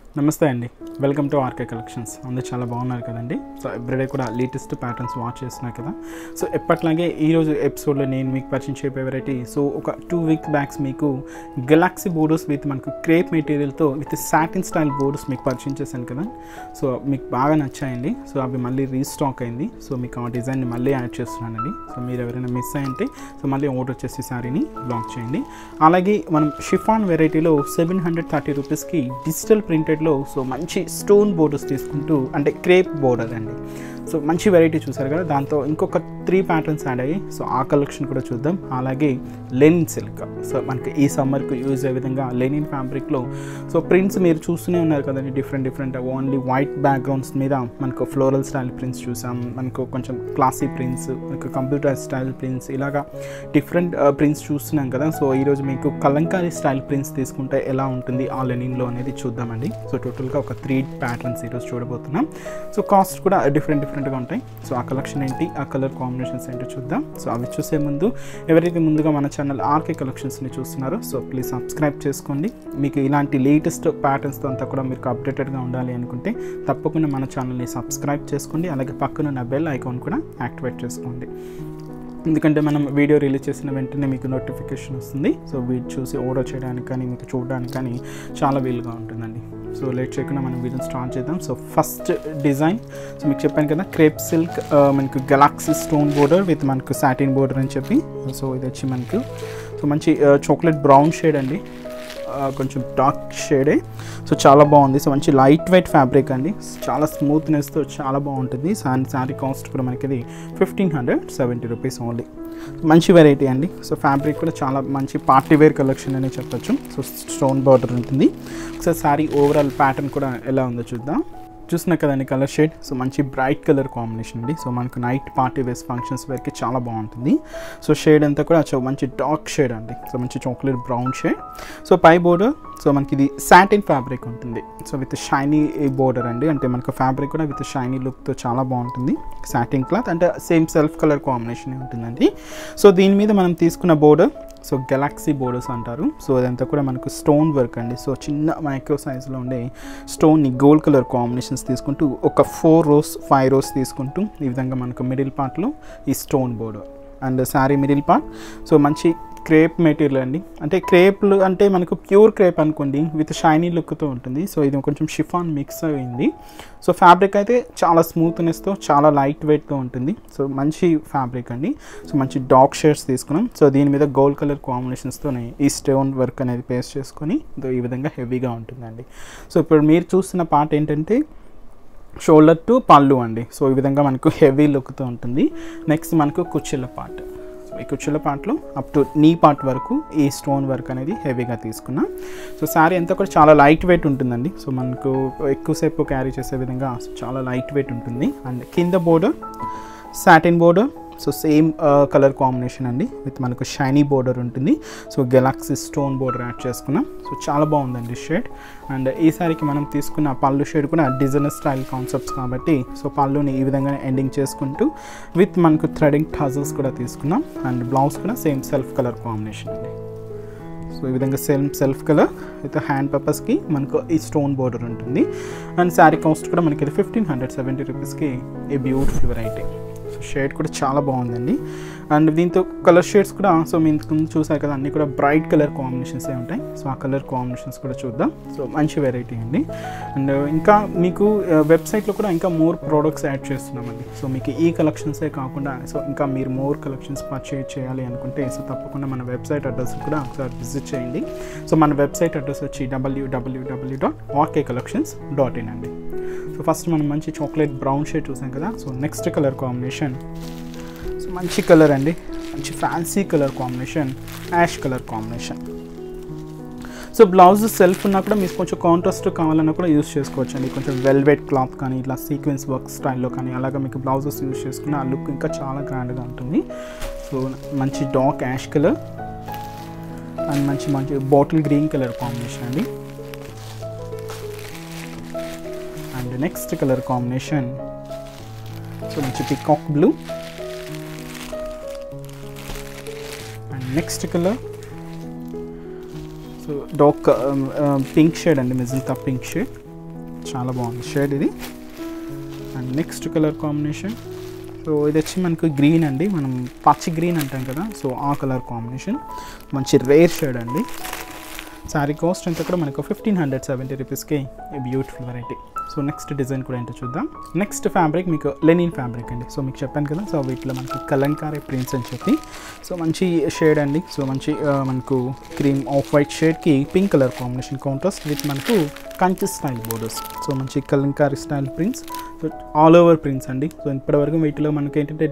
నమస్తే అండి welcome to RK collections అందరూ చాలా బాగున్నారు కదండి సో ఎవ్రీడే కూడా లేటెస్ట్ ప్యాటర్న్స్ వాచ్ చేస్తున్నారు కదా సో ఎప్పట్లాగే ఈరోజు ఎపిసోడ్లో నేను మీకు పరిచయం చెప్పే వెరైటీ సో ఒక టూ వీక్ బ్యాక్స్ మీకు గెలాక్సీ బోర్డర్స్ విత్ మనకు క్రేప్ మెటీరియల్తో విత్ సాటిన్ స్టైల్ బోర్డర్స్ మీకు పరిచయం చేశాను కదా సో మీకు బాగా నచ్చాయండి సో అవి మళ్ళీ రీస్టాక్ అయింది సో మీకు ఆ డిజైన్ని మళ్ళీ యాడ్ చేస్తున్నానండి సో మీరు ఎవరైనా మిస్ అయ్యంటే సో మళ్ళీ ఆర్డర్ చేసి శారీని బ్లాక్ చేయండి అలాగే మనం షిఫాన్ వెరైటీలో సెవెన్ హండ్రెడ్ థర్టీ రూపీస్కి డిజిటల్ ప్రింటెడ్లో సో మంచి స్టోన్ బోర్డర్స్ తీసుకుంటూ అంటే క్రేప్ బోర్డర్ అండి సో మంచి వెరైటీ చూసారు కదా దాంతో ఇంకొక త్రీ ప్యాటర్న్స్ యాడ్ అయ్యాయి సో ఆ కలెక్షన్ కూడా చూద్దాం అలాగే లెనిన్ సిల్క్ సో మనకి ఈ సమ్మర్కి యూజ్ అయ్యే విధంగా లెనిన్ ఫ్యాబ్రిక్లో సో ప్రింట్స్ మీరు చూస్తూనే ఉన్నారు కదండి different different only white backgrounds మీద మనకు ఫ్లోరల్ స్టైల్ ప్రింట్స్ చూసాం మనకు కొంచెం క్లాసీ ప్రింట్స్ మనకు కంప్యూటర్ స్టైల్ ప్రింట్స్ ఇలాగా డిఫరెంట్ ప్రింట్స్ చూస్తున్నాం కదా సో ఈరోజు మీకు కలంకారీ స్టైల్ ప్రింట్స్ తీసుకుంటే ఎలా ఉంటుంది ఆ లెనిన్లో అనేది చూద్దామండి సో టోటల్గా ఒక త్రీ ప్యాటర్న్స్ ఈరోజు చూడబోతున్నాం సో కాస్ట్ కూడా డిఫరెంట్ డిఫరెంట్గా ఉంటాయి సో ఆ కలెక్షన్ ఏంటి ఆ కలర్ కాంబినేషన్స్ ఏంటో చూద్దాం సో అవి చూసే ముందు ఎవరైతే ముందుగా మన ఛానల్ ఆర్కే కలెక్షన్స్ని చూస్తున్నారో సో ప్లీజ్ సబ్స్క్రైబ్ చేసుకోండి మీకు ఇలాంటి లేటెస్ట్ ప్యాటర్న్స్తో అంతా కూడా మీకు అప్డేటెడ్గా ఉండాలి అనుకుంటే తప్పకుండా మన ఛానల్ని సబ్స్క్రైబ్ చేసుకోండి అలాగే పక్కన ఉన్న బెల్ ఐకాన్ కూడా యాక్టివేట్ చేసుకోండి ఎందుకంటే మనం వీడియో రిలీజ్ చేసిన వెంటనే మీకు నోటిఫికేషన్ వస్తుంది సో వీడియో చూసి ఆర్డర్ చేయడానికి కానీ మీకు చూడడానికి కానీ చాలా వీలుగా ఉంటుందండి సో లేట్ చేయకుండా మనం వీడియో స్టార్ట్ చేద్దాం సో ఫస్ట్ డిజైన్ సో మీకు చెప్పాను కదా క్రేప్ సిల్క్ మనకు గెలాక్సీ స్టోన్ బోర్డర్ విత్ మనకు సాటిన్ బోర్డర్ అని చెప్పి సో ఇది వచ్చి మనకు సో మంచి చాక్లెట్ బ్రౌన్ షేడ్ అండి కొంచెం డార్క్ షేడే సో చాలా బాగుంది సో మంచి లైట్ వెయిట్ ఫ్యాబ్రిక్ అండి చాలా స్మూత్నెస్తో చాలా బాగుంటుంది శారీ శారీ కాస్ట్ కూడా మనకి ఇది fifteen hundred seventy rupees only మంచి వెరైటీ అండి సో ఫ్యాబ్రిక్ కూడా చాలా మంచి పార్టీ వేర్ కలెక్షన్ అనే చెప్పొచ్చు సో స్టోన్ బార్డర్ ఉంటుంది ఒకసారి శారీ ఓవరాల్ ప్యాటర్న్ కూడా ఎలా ఉందో చూద్దాం చూసిన కదండి కలర్ షేడ్ సో మంచి బ్రైట్ కలర్ కాంబినేషన్ అండి సో మనకు నైట్ పార్టీ వేస్ ఫంక్షన్స్ వరకు చాలా బాగుంటుంది సో షేడ్ అంతా కూడా సో మంచి డార్క్ షేడ్ అండి సో మంచి చాక్లెట్ బ్రౌన్ షేడ్ సో పై బోర్డర్ సో మనకి ఇది సాటిన్ ఫ్యాబ్రిక్ ఉంటుంది సో విత్ షైనీ బోర్డర్ అండి అంటే మనకు ఫ్యాబ్రిక్ కూడా విత్ షైనీ లుక్తో చాలా బాగుంటుంది సాటిన్ క్లాత్ అంటే సేమ్ సెల్ఫ్ కలర్ కాంబినేషన్ ఉంటుందండి సో దీని మీద మనం తీసుకున్న బోర్డర్ సో గెలాక్సీ బోర్డర్స్ అంటారు సో అదంతా కూడా మనకు స్టోన్ వర్క్ అండి సో చిన్న మైక్రో సైజ్లో ఉండే స్టోన్ని గోల్డ్ కలర్ కాంబినేషన్స్ తీసుకుంటూ ఒక ఫోర్ రోస్ ఫైవ్ రోస్ తీసుకుంటూ ఈ విధంగా మనకు మిడిల్ పార్ట్లో ఈ stone border and sari middle part so మంచి క్రేప్ మెటీరియల్ అండి అంటే క్రేప్లు అంటే మనకు ప్యూర్ క్రేప్ అనుకోండి విత్ షైనీ లుక్తో ఉంటుంది సో ఇది కొంచెం షిఫాన్ మిక్స్ అయింది సో ఫ్యాబ్రిక్ అయితే చాలా స్మూత్నెస్తో చాలా లైట్ వెయిట్తో ఉంటుంది సో మంచి ఫ్యాబ్రిక్ అండి సో మంచి డార్క్ షేడ్స్ తీసుకున్నాం సో దీని మీద గోల్డ్ కలర్ కాంబినేషన్స్తోనే ఈ స్టోన్ వర్క్ అనేది పేస్ట్ చేసుకొని ఈ విధంగా హెవీగా ఉంటుందండి సో ఇప్పుడు మీరు చూస్తున్న పార్ట్ ఏంటంటే షోల్డర్ టు పళ్ళు అండి సో ఈ విధంగా మనకు హెవీ లుక్తో ఉంటుంది నెక్స్ట్ మనకు కుర్చీల పార్ట్ సో ఈ కుర్చీల పార్ట్లో అప్ టు నీ పార్ట్ వరకు ఈ స్టోన్ వర్క్ అనేది హెవీగా తీసుకున్నా సో శారీ అంతా కూడా చాలా లైట్ వెయిట్ ఉంటుందండి సో మనకు ఎక్కువసేపు క్యారీ చేసే విధంగా చాలా లైట్ వెయిట్ ఉంటుంది అండ్ కింద border satin border so same colour combination అండి విత్ మనకు షైనీ బోర్డర్ ఉంటుంది so galaxy stone border add చేసుకున్నాం సో చాలా బాగుందండి షేడ్ అండ్ ఈ సారికి మనం తీసుకున్న పళ్ళు షేడ్ కూడా డిజైనర్ స్టైల్ కాన్సెప్ట్స్ కాబట్టి సో పళ్ళుని ఈ విధంగా ఎండింగ్ చేసుకుంటూ విత్ మనకు థ్రెడింగ్ టజల్స్ కూడా తీసుకున్నాం అండ్ బ్లౌజ్ కూడా సేమ్ సెల్ఫ్ కలర్ కాంబినేషన్ అండి సో ఈ విధంగా same self colour with hand పర్పస్కి మనకు ఈ స్టోన్ బోర్డర్ ఉంటుంది అండ్ శారీ కాస్ట్ కూడా మనకి ఇది ఫిఫ్టీన్ హండ్రెడ్ సెవెంటీ రూపీస్కి a beautiful variety so shade కూడా చాలా బాగుందండి అండ్ దీంతో కలర్ షేడ్స్ కూడా సో మీ ముందు చూసారు కదా అన్నీ కూడా బ్రైట్ కలర్ కాంబినేషన్సే ఉంటాయి సో ఆ కలర్ కాంబినేషన్స్ కూడా చూద్దాం సో మంచి వెరైటీ అండి అండ్ ఇంకా మీకు వెబ్సైట్లో కూడా ఇంకా మోర్ ప్రోడక్ట్స్ యాడ్ చేస్తున్నామండి సో మీకు ఈ కలెక్షన్సే కాకుండా సో ఇంకా మీరు మోర్ కలెక్షన్స్ పర్చేజ్ చేయాలి అనుకుంటే సో తప్పకుండా మన వెబ్సైట్ అడ్రస్ కూడా ఒకసారి విజిట్ చేయండి సో మన వెబ్సైట్ అడ్రస్ వచ్చి డబ్ల్యూడబ్ల్యూడబ్ల్యూ dot RK collections dot in అండి సో ఫస్ట్ మనం మంచి చాక్లెట్ బ్రౌన్ షేడ్ చూసాం కదా so next colour combination so మంచి కలర్ అండి మంచి fancy colour combination ash colour combination so blouse self ఉన్నా కూడా మీకు కొంచెం కాంట్రాస్ట్ కావాలన్నా కూడా యూస్ చేసుకోవచ్చు అండి కొంచెం వెల్వెట్ క్లాత్ కానీ ఇట్లా సీక్వెన్స్ వర్క్ స్టైల్లో కానీ అలాగా మీకు బ్లౌజెస్ యూస్ చేసుకున్న ఆ లుక్ ఇంకా చాలా గ్రాండ్గా ఉంటుంది సో మంచి డార్క్ యాష్ కలర్ అండ్ మంచి మంచి బాటిల్ గ్రీన్ కలర్ కాంబినేషన్ అండి and next colour combination so మంచి peacock blue and next colour so dark pink shade అండి మెజంతా పింక్ షేడ్ చాలా బాగుంది షేడ్ ఇది and next colour combination so ఇది వచ్చి మనకు గ్రీన్ అండి మనం పచ్చి గ్రీన్ అంటాం కదా సో ఆ కలర్ కాంబినేషన్ మంచి రేర్ షేడ్ అండి శారీ కాస్ట్ అంతా కూడా మనకు ఫిఫ్టీన్ హండ్రెడ్ సెవెంటీ రూపీస్కి beautiful variety so next design కూడా ఏంటో చూద్దాం నెక్స్ట్ ఫ్యాబ్రిక్ మీకు లెనిన్ ఫ్యాబ్రిక్ అండి సో మీకు చెప్పాను కదా సో వీటిలో మనకి కలంకారీ ప్రింట్స్ అని చెప్పి సో మంచి షేడ్ అండి సో మంచి ఆ, మనకు క్రీమ్ ఆఫ్ వైట్ షేడ్కి pink colour combination contrast with మనకు కంచి స్టైల్ బోర్డర్స్ సో మంచి Kalamkari style prints so all over prints అండి సో ఇప్పటివరకు వీటిలో మనకి ఏంటంటే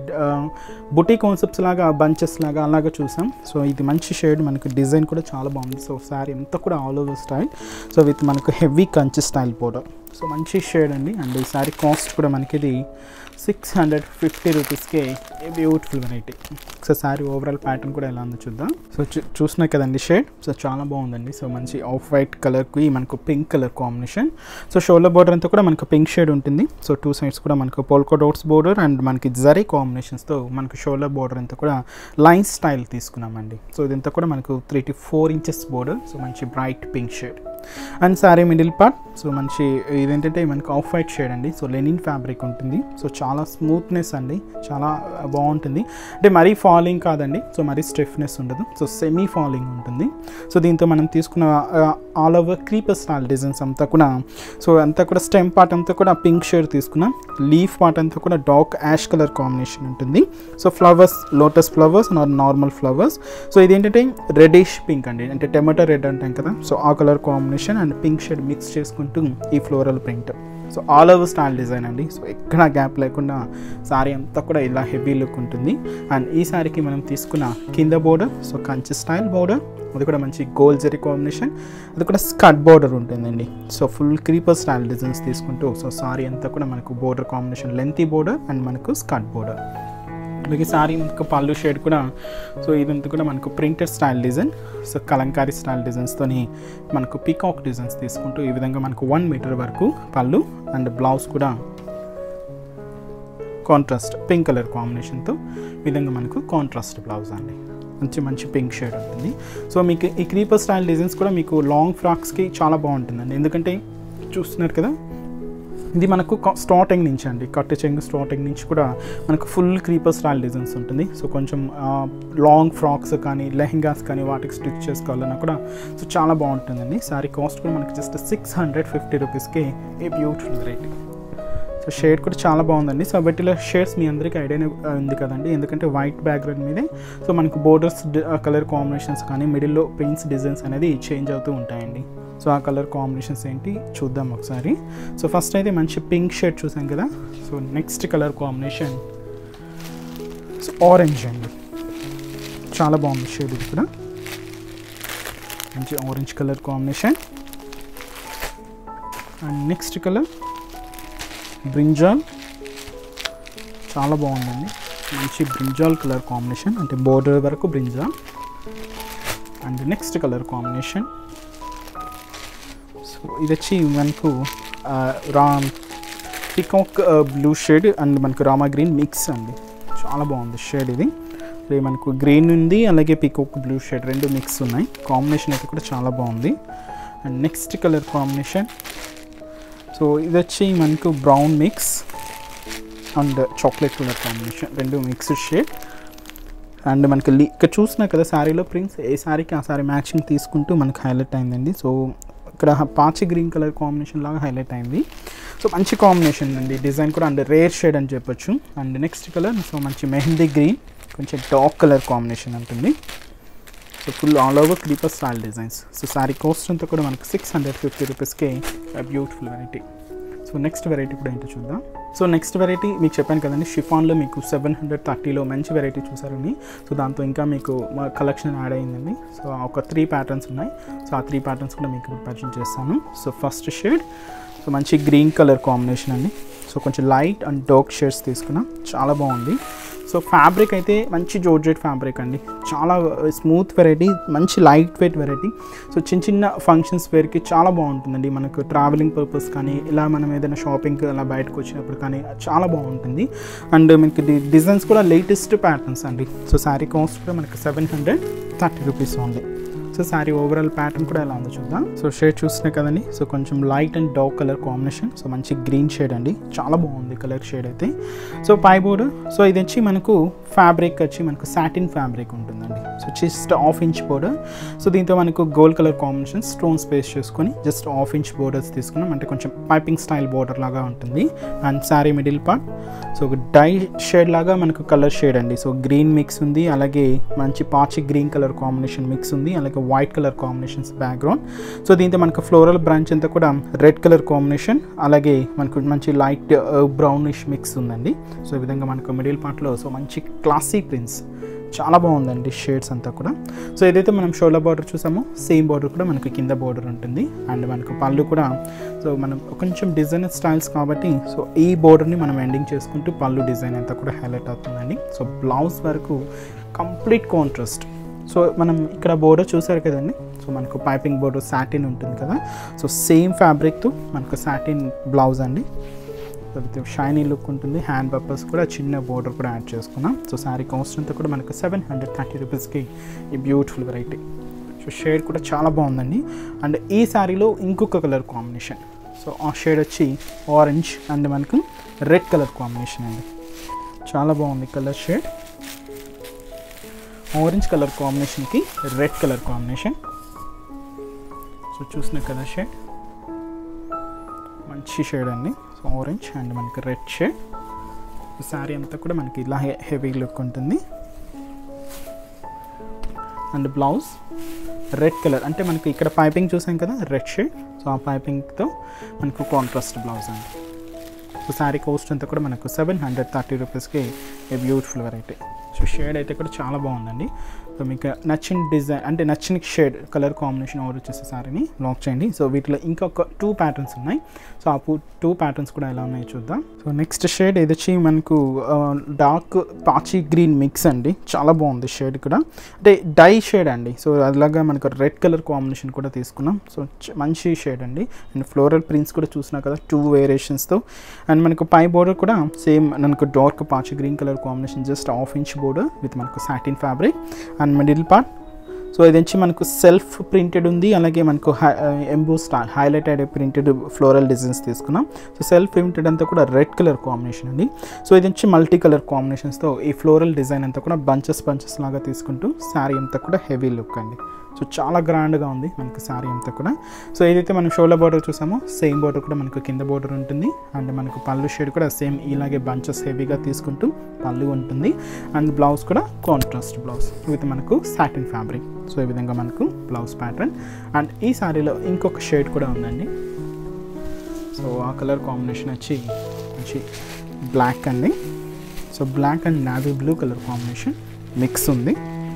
బుటీ కాన్సెప్ట్స్ లాగా బంచెస్ లాగా అలాగా చూసాం సో ఇది మంచి షేడ్ మనకి డిజైన్ కూడా చాలా బాగుంది సో శారీ అంతా కూడా all over style so with మనకు heavy Kanchi style border so మంచి షేడ్ అండి అండ్ ఈ శారీ కాస్ట్ కూడా మనకి ఇది సిక్స్ హండ్రెడ్ ఫిఫ్టీ రూపీస్కే beautiful variety so sari overall pattern కూడా ఎలా ఉందో చూద్దాం సో చూ చూసినా కదండి షేడ్ సో చాలా బాగుందండి సో మంచి ఆఫ్ వైట్ కలర్కి మనకు pink colour combination so shoulder border అంతా కూడా మనకు పింక్ షేడ్ ఉంటుంది సో టూ సైడ్స్ కూడా మనకు పోల్కో డోట్స్ బోర్డర్ అండ్ మనకి జరీ కాంబినేషన్స్తో మనకు షోల్డర్ బోర్డర్ అంతా కూడా లైన్ స్టైల్ తీసుకున్నామండి సో ఇదంతా కూడా మనకు three to four inches border so మంచి bright pink shade and sari middle part so మంచి ఇదేంటంటే మనకు ఆఫ్ వైట్ షేడ్ అండి సో లెనిన్ ఫ్యాబ్రిక్ ఉంటుంది సో చాలా స్మూత్నెస్ అండి చాలా బాగుంటుంది అంటే మరీ ఫాలింగ్ కాదండి సో మరీ స్టిఫ్నెస్ ఉండదు సో సెమీ ఫాలింగ్ ఉంటుంది సో దీంతో మనం తీసుకున్న all over creeper style designs అంతా కూడా సో అంతా కూడా స్టెమ్ పార్ట్ అంతా కూడా పింక్ షేడ్ తీసుకున్నాం లీఫ్ పార్ట్ అంతా కూడా డార్క్ యాష్ కలర్ కాంబినేషన్ ఉంటుంది so flowers lotus flowers normal flowers so ఇదేంటంటే రెడిష్ పింక్ అండి అంటే టమాటో రెడ్ అంటాం కదా సో ఆ colour combination and pink shade mix చేసుకుంటూ ఈ floral print so all over style design అండి సో ఎక్కడ గ్యాప్ లేకుండా సారీ అంతా కూడా ఇలా హెవీ లుక్ ఉంటుంది అండ్ ఈ సారీకి మనం తీసుకున్న కింద border so Kanchi style border అది కూడా మంచి గోల్డ్ జరీ కాంబినేషన్ అది కూడా స్కట్ బోర్డర్ ఉంటుందండి so full creeper style designs తీసుకుంటూ సో సారీ అంతా కూడా మనకు border combination lengthy border and మనకు స్కట్ బోర్డర్ అలాగే సారీ మనకు పళ్ళు షేడ్ కూడా సో ఇదంతా కూడా మనకు printed style design so Kalamkari style డిజైన్స్తోని మనకు పికాక్ డిజైన్స్ తీసుకుంటూ ఈ విధంగా మనకు వన్ మీటర్ వరకు పళ్ళు అండ్ బ్లౌజ్ కూడా కాంట్రాస్ట్ పింక్ కలర్ కాంబినేషన్తో ఈ విధంగా మనకు కాంట్రాస్ట్ బ్లౌజ్ అండి మంచి మంచి పింక్ షేడ్ ఉంటుంది సో మీకు ఈ క్రీపర్ స్టైల్ డిజైన్స్ కూడా మీకు లాంగ్ ఫ్రాక్స్కి చాలా బాగుంటుందండి ఎందుకంటే చూస్తున్నారు కదా ఇది మనకు స్టార్టింగ్ నుంచి అండి కట్టు చెంగు స్టార్టింగ్ నుంచి కూడా మనకు ఫుల్ క్రీపర్ స్టైల్ డిజైన్స్ ఉంటుంది సో కొంచెం లాంగ్ ఫ్రాక్స్ కానీ లెహెంగాస్ కానీ వాటికి స్టిచ్ చేసుకోవాలన్నా కూడా సో చాలా బాగుంటుందండి సారీ కాస్ట్ కూడా మనకి జస్ట్ సిక్స్ హండ్రెడ్ ఫిఫ్టీ రూపీస్కి a beautiful rate so shade కూడా చాలా బాగుందండి సో వీటిలో షేడ్స్ మీ అందరికీ ఐడియానే ఉంది కదండి ఎందుకంటే వైట్ బ్యాక్గ్రౌండ్ మీదే సో మనకు బోర్డర్స్ కలర్ కాంబినేషన్స్ కానీ మిడిల్లో పెయింట్స్ డిజైన్స్ అనేది చేంజ్ అవుతూ ఉంటాయండి సో ఆ కలర్ కాంబినేషన్స్ ఏంటి చూద్దాం ఒకసారి సో ఫస్ట్ అయితే మంచి పింక్ షేడ్ చూసాం కదా so next colour combination so orange అండి చాలా బాగుంది షేడ్ ఇది కూడా మంచి orange colour combination and next colour brinjal చాలా బాగుందండి మంచి బ్రింజాల్ కలర్ కాంబినేషన్ అంటే బోర్డర్ వరకు brinjal and next colour combination so ఇది వచ్చి మనకు ఆ, రా పికాక్ బ్లూ షేడ్ అండ్ మనకు రామా గ్రీన్ మిక్స్ అండి చాలా బాగుంది షేడ్ ఇది ఇది మనకు గ్రీన్ ఉంది అలాగే పికాక్ బ్లూ షేడ్ రెండు మిక్స్ ఉన్నాయి కాంబినేషన్ అయితే కూడా చాలా బాగుంది and next colour combination so ఇది వచ్చి మనకు brown mix and chocolate colour combination రెండు మిక్స్డ్ షేడ్ అండ్ మనకి లీ ఇక్కడ చూసినా కదా శారీలో ప్రింట్స్ ఏ శారీకి ఆ శారీ మ్యాచింగ్ తీసుకుంటూ మనకు హైలైట్ అయిందండి సో ఇక్కడ పాచి గ్రీన్ కలర్ కాంబినేషన్ లాగా హైలైట్ అయింది సో మంచి కాంబినేషన్ అండి డిజైన్ కూడా అండ్ రేర్ షేడ్ అని చెప్పొచ్చు అండ్ నెక్స్ట్ కలర్ సో మంచి మెహందీ గ్రీన్ కొంచెం డార్క్ కలర్ కాంబినేషన్ ఉంటుంది so full all over creeper style designs so sari cost అంతా కూడా మనకు సిక్స్ హండ్రెడ్ ఫిఫ్టీ రూపీస్కి beautiful variety so next variety కూడా ఏంటో చూద్దాం సో నెక్స్ట్ వెరైటీ మీకు చెప్పాను కదండి షిఫాన్లో మీకు సెవెన్ హండ్రెడ్ థర్టీలో మంచి వెరైటీ చూసారని సో దాంతో ఇంకా మీకు మా కలెక్షన్ యాడ్ అయిందండి సో ఒక త్రీ ప్యాటర్న్స్ ఉన్నాయి సో ఆ త్రీ ప్యాటర్న్స్ కూడా మీకు పరిచయం చేస్తాను సో ఫస్ట్ షేడ్ సో మంచి గ్రీన్ కలర్ కాంబినేషన్ అండి సో కొంచెం లైట్ అండ్ డార్క్ షేడ్స్ తీసుకున్నా చాలా బాగుంది సో ఫ్యాబ్రిక్ అయితే మంచి జోర్జెట్ ఫ్యాబ్రిక్ అండి చాలా స్మూత్ వెరైటీ మంచి లైట్ వెయిట్ వెరైటీ సో చిన్న చిన్న ఫంక్షన్స్ వేర్కి చాలా బాగుంటుందండి మనకు ట్రావెలింగ్ పర్పస్ కానీ ఇలా మనం ఏదైనా షాపింగ్కి అలా బయటకు వచ్చినప్పుడు కానీ చాలా బాగుంటుంది అండ్ మనకి డి- డిజైన్స్ కూడా లేటెస్ట్ ప్యాటర్న్స్ అండి సో శారీ కాస్ట్ కూడా మనకి seven hundred thirty rupees only so sari overall pattern కూడా ఎలా ఉందో చూద్దాం సో షేడ్ చూస్తున్నాయి కదండి సో కొంచెం light and dark colour combination so మంచి గ్రీన్ షేడ్ అండి చాలా బాగుంది కలర్ షేడ్ అయితే సో పై బోర్డు సో ఇది వచ్చి మనకు ఫ్యాబ్రిక్ వచ్చి మనకు సాటిన్ ఫ్యాబ్రిక్ ఉంటుందండి so just half inch border so దీంతో మనకు gold colour combination stone space చేసుకొని జస్ట్ హాఫ్ ఇంచ్ బోర్డర్స్ తీసుకున్నాం అంటే కొంచెం పైపింగ్ స్టైల్ బోర్డర్ లాగా ఉంటుంది and sari middle part so ఒక డై షేడ్ లాగా మనకు కలర్ షేడ్ అండి సో గ్రీన్ మిక్స్ ఉంది అలాగే మంచి పాచి గ్రీన్ కలర్ కాంబినేషన్ మిక్స్ ఉంది అలాగే white colour combinations background so దీంతో మనకు ఫ్లోరల్ బ్రాంచ్ అంతా కూడా రెడ్ కలర్ కాంబినేషన్ అలాగే మనకు మంచి లైట్ బ్రౌనిష్ మిక్స్ ఉందండి సో ఈ విధంగా మనకు మిడిల్ పార్ట్లో సో మంచి క్లాసీ ప్రింట్స్ చాలా బాగుందండి షేడ్స్ అంతా కూడా సో ఏదైతే మనం షోల్డర్ బార్డర్ చూసామో సేమ్ బార్డర్ కూడా మనకు కింద బార్డర్ ఉంటుంది అండ్ మనకు పళ్ళు కూడా సో మనం కొంచెం డిజైన్ స్టైల్స్ కాబట్టి సో ఈ బోర్డర్ని మనం ఎండింగ్ చేసుకుంటూ పళ్ళు డిజైన్ అంతా కూడా హైలైట్ అవుతుందండి సో బ్లౌజ్ వరకు కంప్లీట్ కాంట్రాస్ట్ సో మనం ఇక్కడ బోర్డర్ చూసారు కదండి సో మనకు పైపింగ్ బోర్డర్ సాటిన్ ఉంటుంది కదా సో సేమ్ ఫ్యాబ్రిక్తో మనకు సాటిన్ బ్లౌజ్ అండి విత్ షైనీ లుక్ ఉంటుంది హ్యాండ్ పర్పస్ కూడా చిన్న బోర్డర్ కూడా యాడ్ చేసుకున్నాం సో శారీ కాస్ట్ అంతా కూడా మనకు సెవెన్ హండ్రెడ్ థర్టీ రూపీస్కి ఈ బ్యూటిఫుల్ వెరైటీ సో షేడ్ కూడా చాలా బాగుందండి అండ్ ఈ శారీలో ఇంకొక కలర్ కాంబినేషన్ సో ఆ షేడ్ వచ్చి ఆరెంజ్ అండ్ మనకు రెడ్ కలర్ కాంబినేషన్ అండి చాలా బాగుంది కలర్ షేడ్ ఆరెంజ్ కలర్ కాంబినేషన్కి రెడ్ కలర్ కాంబినేషన్ సో చూసిన కలర్ షేడ్ మంచి షేడ్ అండి సో ఆరెంజ్ అండ్ మనకి రెడ్ షేడ్ శారీ అంతా కూడా మనకి ఇలా హెవీ లుక్ ఉంటుంది అండ్ బ్లౌజ్ రెడ్ కలర్ అంటే మనకి ఇక్కడ పైపింగ్ చూసాం కదా రెడ్ షేడ్ సో ఆ పైపింగ్తో మనకు కాంట్రాస్ట్ బ్లౌజ్ అండి సో శారీ కాస్ట్ అంతా కూడా మనకు సెవెన్ హండ్రెడ్ థర్టీ రూపీస్కి a beautiful variety so shade అయితే కూడా చాలా బాగుందండి సో మీకు నచ్చిన డిజైన్ అంటే నచ్చిన షేడ్ కలర్ కాంబినేషన్ ఆర్డర్ చేసే శారీని లాక్ చేయండి సో వీటిలో ఇంకొక టూ ప్యాటర్న్స్ ఉన్నాయి సో ఆ టూ ప్యాటర్న్స్ కూడా ఎలా ఉన్నాయో చూద్దాం సో నెక్స్ట్ షేడ్ ఇది వచ్చి మనకు డార్క్ పాచి గ్రీన్ మిక్స్ అండి చాలా బాగుంది షేడ్ కూడా అంటే డై షేడ్ అండి సో అలాగా మనకు రెడ్ కలర్ కాంబినేషన్ కూడా తీసుకున్నాం సో మంచి షేడ్ అండి అండ్ ఫ్లోరల్ ప్రింట్స్ కూడా చూసినా కదా టూ వేరియేషన్స్తో అండ్ మనకు పై బోర్డర్ కూడా సేమ్ మనకు డార్క్ పాచి green colour combination just half inch border with మనకు satin fabric and middle part so ఇది వచ్చి మనకు సెల్ఫ్ ప్రింటెడ్ ఉంది అలాగే మనకు emboss highlighted printed floral designs తీసుకున్నాం సో సెల్ఫ్ ప్రింటెడ్ అంతా కూడా రెడ్ కలర్ కాంబినేషన్ అండి సో ఇది వచ్చి మల్టీ కలర్ కాంబినేషన్స్తో ఈ ఫ్లోరల్ డిజైన్ అంతా కూడా బంచెస్ బంచెస్ లాగా తీసుకుంటూ శారీ అంతా కూడా హెవీ లుక్ అండి సో చాలా గ్రాండ్గా ఉంది మనకి శారీ అంతా కూడా సో ఏదైతే మనం షోల్డర్ బార్డర్ చూసామో సేమ్ బార్డర్ కూడా మనకు కింద బార్డర్ ఉంటుంది అండ్ మనకు పళ్ళు షేడ్ కూడా సేమ్ ఇలాగే బంచెస్ హెవీగా తీసుకుంటూ పళ్ళు ఉంటుంది అండ్ బ్లౌజ్ కూడా కాంట్రాస్ట్ బ్లౌజ్ విత్ మనకు సాటిన్ ఫ్యాబ్రిక్ సో ఈ విధంగా మనకు బ్లౌజ్ ప్యాటర్న్ అండ్ ఈ శారీలో ఇంకొక షేడ్ కూడా ఉందండి సో ఆ కలర్ కాంబినేషన్ వచ్చి మంచి బ్లాక్ అండి so black and navy blue colour combination mix ఉంది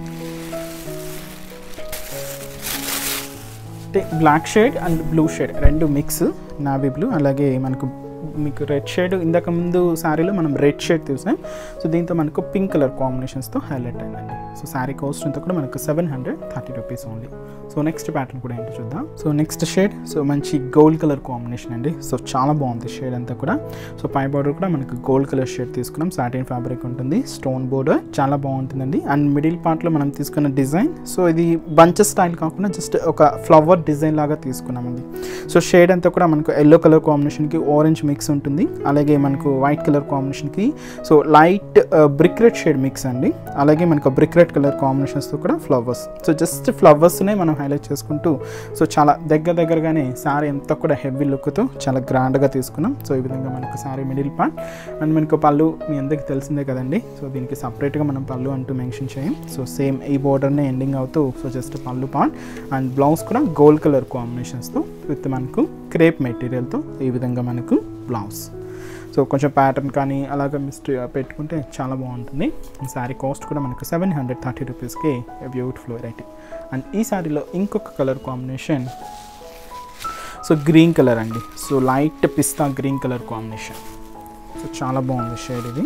అంటే black shade and blue shade రెండు మిక్స్ నావీ బ్లూ అలాగే మనకు మీకు రెడ్ షేడ్ ఇంతకు ముందు శారీలో మనం రెడ్ షేడ్ చూసాం సో దీంతో మనకు పింక్ కలర్ కాంబినేషన్స్తో హైలైట్ అయిందండి సో శారీ కాస్ట్ అంతా కూడా మనకు seven hundred thirty rupees only so next pattern కూడా ఏంటో చూద్దాం సో నెక్స్ట్ షేడ్ సో మంచి గోల్డ్ కలర్ కాంబినేషన్ అండి సో చాలా బాగుంది షేడ్ అంతా కూడా సో పై బార్డర్ కూడా మనకు గోల్డ్ కలర్ షేడ్ తీసుకున్నాం సాటిన్ ఫ్యాబ్రిక్ ఉంటుంది స్టోన్ బోర్డర్ చాలా బాగుంటుందండి అండ్ మిడిల్ పార్ట్లో మనం తీసుకున్న డిజైన్ సో ఇది బంచెస్ స్టైల్ కాకుండా జస్ట్ ఒక ఫ్లవర్ డిజైన్ లాగా తీసుకున్నామండి సో షేడ్ అంతా కూడా మనకు ఎల్లో కలర్ కాంబినేషన్కి ఆరెంజ్ మిక్స్ ఉంటుంది అలాగే మనకు వైట్ కలర్ కాంబినేషన్కి so light brick red shade mix అండి అలాగే మనకు బ్రిక్ రెడ్ కలర్ కాంబినేషన్స్తో కూడా ఫ్లవర్స్ సో జస్ట్ ఫ్లవర్స్నే మనం హైలైట్ చేసుకుంటూ సో చాలా దగ్గర దగ్గరగానే శారీ అంతా కూడా హెవీ లుక్తో చాలా గ్రాండ్గా తీసుకున్నాం సో ఈ విధంగా మనకు శారీ మిడిల్ పార్ట్ అండ్ మనకు పళ్ళు మీ అందరికీ తెలిసిందే కదండి సో దీనికి సపరేట్గా మనం పళ్ళు అంటూ మెన్షన్ చేయం సో సేమ్ ఈ బోర్డర్నే ఎండింగ్ అవుతూ so just pallu part and blouse కూడా గోల్డ్ కలర్ కాంబినేషన్స్తో విత్ మనకు క్రేప్ మెటీరియల్తో ఈ విధంగా మనకు బ్లౌజ్ సో కొంచెం ప్యాటర్న్ కానీ అలాగ మిస్ట్ పెట్టుకుంటే చాలా బాగుంటుంది ఈ శారీ కాస్ట్ కూడా మనకు సెవెన్ హండ్రెడ్ థర్టీ రూపీస్కి బ్యూటిఫుల్ వెరైటీ అండ్ ఈ శారీలో ఇంకొక colour combination so green colour అండి so light pista green colour combination so చాలా బాగుంది షేడ్ ఇది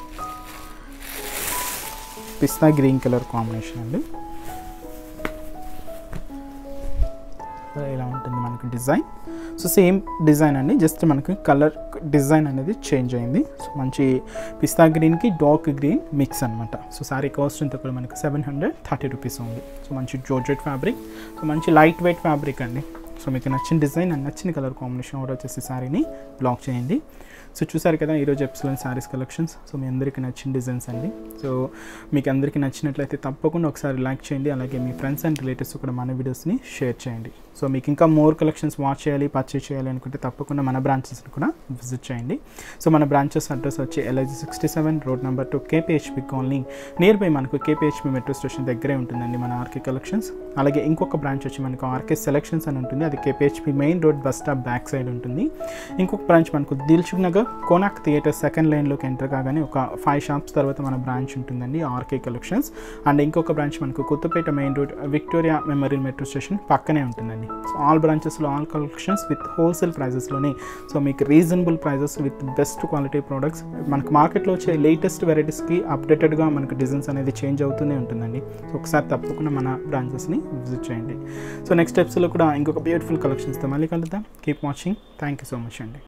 పిస్తా గ్రీన్ కలర్ కాంబినేషన్ అండి ఇలా ఉంటుంది మనకు డిజైన్ సో సేమ్ డిజైన్ అండి జస్ట్ మనకి కలర్ డిజైన్ అనేది చేంజ్ అయింది సో మంచి పిస్తా గ్రీన్కి డార్క్ గ్రీన్ మిక్స్ అనమాట సో సారీ కాస్ట్ అంతా కూడా మనకి సెవెన్ హండ్రెడ్ థర్టీ రూపీస్ ఉంది సో మంచి జోర్జెట్ ఫ్యాబ్రిక్ సో మంచి లైట్ వెయిట్ ఫ్యాబ్రిక్ అండి సో మీకు నచ్చిన డిజైన్ అండ్ నచ్చిన కలర్ కాంబినేషన్ ఆర్డర్ చేసి శారీని బ్లాక్ చేయండి సో చూసారు కదా ఈరోజు ఎప్సిలోని శారీస్ కలెక్షన్స్ సో మీ అందరికీ నచ్చిన డిజైన్స్ అండి సో మీకు అందరికీ నచ్చినట్లయితే తప్పకుండా ఒకసారి లైక్ చేయండి అలాగే మీ ఫ్రెండ్స్ అండ్ రిలేటివ్స్ కూడా మన వీడియోస్ని షేర్ చేయండి సో మీకు ఇంకా మోర్ కలెక్షన్స్ వాచ్ చేయాలి పర్చేస్ చేయాలి అనుకుంటే తప్పకుండా మన బ్రాంచెస్ని కూడా విజిట్ చేయండి సో మన బ్రాంచెస్ అడ్రస్ వచ్చి LIG sixty seven road number two KPHB colony near by మనకు కేపీహెచ్పి మెట్రో స్టేషన్ దగ్గరే ఉంటుందండి మన ఆర్కే కలెక్షన్స్ అలాగే ఇంకొక బ్రాంచ్ వచ్చి మనకు ఆర్కే సెలెక్షన్స్ అని ఉంటుంది అది KPHB main road bus stop back side ఉంటుంది ఇంకొక బ్రాంచ్ మనకు Dilsukhnagar Konark theatre second లైన్లోకి ఎంటర్ కాగానే ఒక ఫైవ్ షాప్స్ తర్వాత మన బ్రాంచ్ ఉంటుందండి ఆర్కే కలెక్షన్స్ అండ్ ఇంకొక బ్రాంచ్ మనకు Kothapet main road Victoria memorial metro station పక్కనే ఉంటుందండి సో ఆల్ బ్రాంచెస్లో ఆల్ కలెక్షన్స్ విత్ హోల్సేల్ ప్రైజెస్లోనే సో మీకు reasonable prices with best quality products మనకు మార్కెట్లో వచ్చే లేటెస్ట్ వెరైటీస్కి అప్డేటెడ్గా మనకు డిజైన్స్ అనేది చేంజ్ అవుతూనే ఉంటుందండి సో ఒకసారి తప్పకుండా మన బ్రాంచెస్ని విజిట్ చేయండి సో నెక్స్ట్ స్టెప్స్లో కూడా ఇంకొక బ్యూటిఫుల్ కలెక్షన్స్తో మళ్ళీ కలుద్దాం keep watching thank you so much అండి